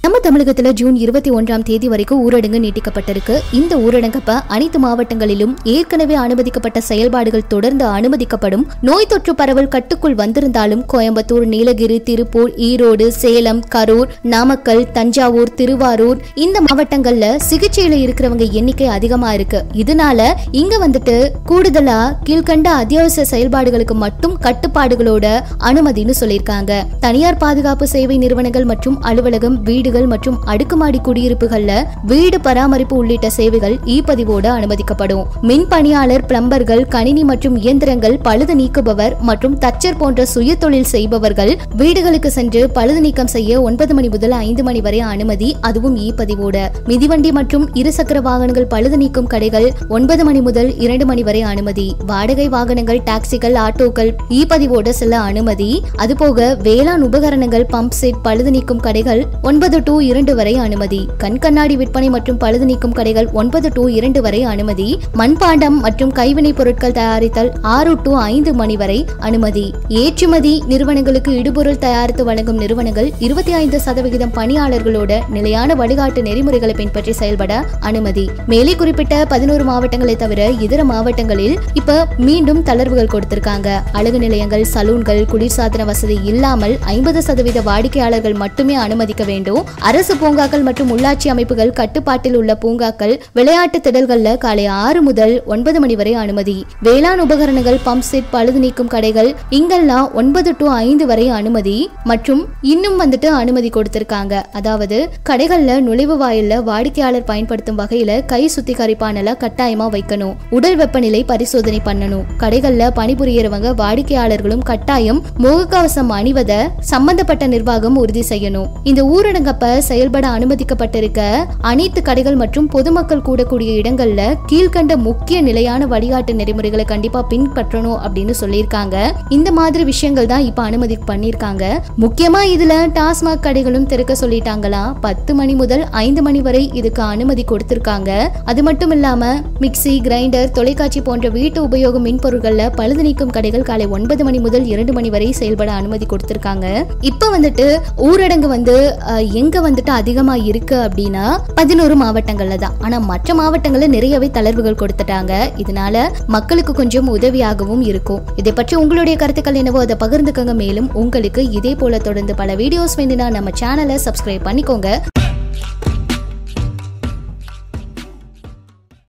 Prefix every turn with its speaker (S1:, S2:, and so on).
S1: நம்ம தமிழகத்துல ஜூன் இருபத்தி ஒன்றாம் தேதி வரைக்கும் ஊரடங்கு நீட்டிக்கப்பட்டிருக்கு இந்த ஊரடங்கப்ப அனைத்து மாவட்டங்களிலும் ஏற்கனவே அனுமதிக்கப்பட்ட செயல்பாடுகள் தொடர்ந்து அனுமதிக்கப்படும் நோய் தொற்று பரவல் கட்டுக்குள் வந்திருந்தாலும் கோயம்புத்தூர் நீலகிரி திருப்பூர் ஈரோடு சேலம் கரூர் நாமக்கல் தஞ்சாவூர் திருவாரூர் இந்த மாவட்டங்கள்ல சிகிச்சையில இருக்கிறவங்க எண்ணிக்கை அதிகமா இருக்கு இதனால இங்க வந்துட்டு கூடுதலா கீழ்கண்ட அத்தியாவசிய செயல்பாடுகளுக்கு மட்டும் கட்டுப்பாடுகளோட அனுமதின்னு சொல்லியிருக்காங்க தனியார் பாதுகாப்பு சேவை நிறுவனங்கள் மற்றும் அலுவலகம் வீடுகள் மற்றும் அடுக்குமாடி குடியிருப்புகள்ல வீடு பராமரிப்பு உள்ளிட்ட சேவைகள் இ பதிவோடு அனுமதிக்கப்படும் மின் பணியாளர் பிளம்பர்கள் கணினி மற்றும் இயந்திரங்கள் பழுது நீக்குபவர் மற்றும் தச்சர் போன்ற சுய தொழில் செய்பவர்கள் வீடுகளுக்கு சென்று பழுது நீக்கம் செய்ய ஒன்பது மணி முதல் ஐந்து மணி வரை அனுமதி அதுவும் இ பதிவோடு மிதிவண்டி மற்றும் இருசக்கர வாகனங்கள் பழுது நீக்கும் கடைகள் ஒன்பது மணி முதல் இரண்டு மணி வரை அனுமதி வாடகை வாகனங்கள் டாக்ஸிகள் ஆட்டோக்கள் இ பதிவோடு செல்ல அனுமதி அதுபோக வேளாண் உபகரணங்கள் பம்ப் செட் பழுது நீக்கும் கடைகள் ஒன்பது டு இரண்டு வரை அனுமதி கண் கண்ணாடி விற்பனை மற்றும் பழுது நீக்கும் கடைகள் ஒன்பது டு இரண்டு வரை அனுமதி மண்பாண்டம் மற்றும் கைவினைப் பொருட்கள் தயாரித்தல் ஆறு டு ஐந்து மணி வரை அனுமதி ஏற்றுமதி நிறுவனங்களுக்கு இடுபொருள் தயாரித்து வழங்கும் நிறுவனங்கள் இருபத்தி ஐந்து சதவிகிதம் பணியாளர்களோட நிலையான வழிகாட்டு நெறிமுறைகளை பின்பற்றி செயல்பட அனுமதி மேலே குறிப்பிட்ட பதினோரு மாவட்டங்களை தவிர இதர மாவட்டங்களில் இப்ப மீண்டும் தளர்வுகள் கொடுத்திருக்காங்க அழகு நிலையங்கள் சலூன்கள் குளிர்சாதன வசதி இல்லாமல் ஐம்பது சதவீத வாடிக்கையாளர்கள் மட்டுமே அனுமதிக்க வேண்டும் அரசு பூங்காக்கள் மற்றும் உள்ளாட்சி அமைப்புகள் கட்டுப்பாட்டில் உள்ள பூங்காக்கள் விளையாட்டு திடல்கள்ல காலை ஆறு முதல் ஒன்பது மணி வரை அனுமதி வேளாண் உபகரணங்கள் பம்ப் செட் பழுது நீக்கும் கடைகள் இங்கெல்லாம் ஒன்பது டு ஐந்து வரை அனுமதி மற்றும் இன்னும் வந்துட்டு அனுமதி கொடுத்திருக்காங்க அதாவது கடைகள்ல நுழைவு வாயில்ல வாடிக்கையாளர் பயன்படுத்தும் வகையில கை சுத்திகரிப்பானல கட்டாயமா வைக்கணும் உடல் வெப்பநிலை பரிசோதனை பண்ணணும் கடைகள்ல பணிபுரியறவங்க வாடிக்கையாளர்களும் கட்டாயம் முகக்கவசம் அணிவத சம்பந்தப்பட்ட நிர்வாகம் உறுதி செய்யணும் இந்த ஊரடங்கப்ப செயல்பட அனுமதிக்கப்பட்டிருக்க அனைத்து கடைகள் மற்றும் பொதுமக்கள் கூடக்கூடிய இடங்கள்ல கீழ்கண்ட முக்கிய நிலையான வழிகாட்டு நெறிமுறைகளை கண்டிப்பா பின்பற்றணும் அப்படின்னு சொல்லியிருக்காங்க இந்த மாதிரி விஷயங்கள் தான் இப்ப அனுமதி பண்ணியிருக்காங்க முக்கியமா இதுல டாஸ்மாக் கடைகளும் திறக்க சொல்லிட்டாங்களா பத்து மணி முதல் ஐந்து மணி வரை இதுக்கு அனுமதி கொடுத்திருக்காங்க அது மட்டும் இல்லாம மிக்ஸி கிரைண்டர் தொலைக்காட்சி போன்ற வீட்டு உபயோக மின்பொருட்கள்ல பழுது நீக்கும் கடைகள் காலை ஒன்பது மணி முதல் இரண்டு மணி வரை செயல்பட அனுமதி கொடுத்திருக்காங்க இப்ப வந்துட்டு ஊரடங்கு வந்து அஹ், எங்க வந்துட்டு அதிகமா இருக்கு அப்படின்னா பதினோரு மாவட்டங்கள்ல தான் ஆனா மற்ற மாவட்டங்கள்ல நிறையவே தளர்வுகள் கொடுத்துட்டாங்க இதனால மக்களுக்கு கொஞ்சம் உதவியாகவும் இருக்கும் இதை பற்றி உங்களுடைய கருத்துக்கள் என்னவோ அதை பகிர்ந்துக்கங்க மேலும் உங்களுக்கு இதே போல தொடர்ந்து பல வீடியோஸ் வேண்டினா நம்ம சேனலை சப்ஸ்கிரைப் பண்ணிக்கோங்க